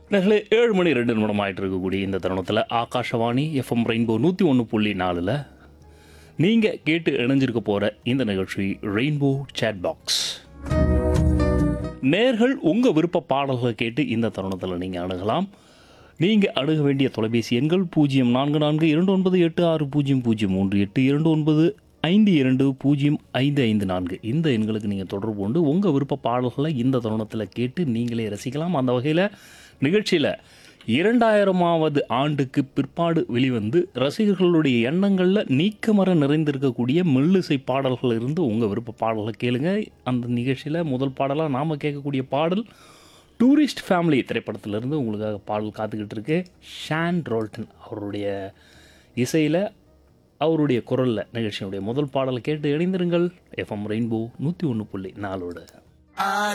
நேர்களே ஏழு மணி ரெண்டு நிமிடம் ஆயிட்டு இருக்கக்கூடிய இந்த தருணத்தில் ஆகாஷவாணி எஃப்எம் ரெயின்போ நூற்றி ஒன்று புள்ளி நாலில் நீங்கள் கேட்டு இணைஞ்சிருக்க போகிற இந்த நிகழ்ச்சி ரெயின்போ சேட் பாக்ஸ் நேர்கள் உங்கள் விருப்ப பாடல்களை கேட்டு இந்த தருணத்தில் நீங்கள் அணுகலாம் நீங்கள் அணுக வேண்டிய தொலைபேசி எண்கள் பூஜ்ஜியம் நான்கு நான்கு இரண்டு ஒன்பது எட்டு ஆறு பூஜ்ஜியம் பூஜ்ஜியம் மூன்று எட்டு இரண்டு ஒன்பது ஐந்து இரண்டு பூஜ்ஜியம் ஐந்து ஐந்து நான்கு இந்த எண்களுக்கு நீங்கள் தொடர்பு கொண்டு உங்கள் விருப்ப பாடல்களை இந்த தருணத்தில் கேட்டு நீங்களே ரசிக்கலாம் அந்த வகையில் நிகழ்ச்சியில் இரண்டாயிரமாவது ஆண்டுக்கு பிற்பாடு வெளிவந்து ரசிகர்களுடைய எண்ணங்களில் நீக்கமர நிறைந்திருக்கக்கூடிய மெல்லிசை பாடல்கள் இருந்து உங்கள் விருப்ப பாடல்களை கேளுங்க அந்த நிகழ்ச்சியில் முதல் பாடலாக நாம் கேட்கக்கூடிய பாடல் டூரிஸ்ட் ஃபேமிலி திரைப்படத்திலிருந்து உங்களுக்காக பாடல் காத்துக்கிட்டு இருக்கு ஷான் ரோல்டன் அவருடைய இசையில் அவருடைய குரலில் நிகழ்ச்சியினுடைய முதல் பாடலை கேட்டு இணைந்திருங்கள் எஃப்எம் ரெயின்போ நூற்றி ஒன்று புள்ளி நாலோட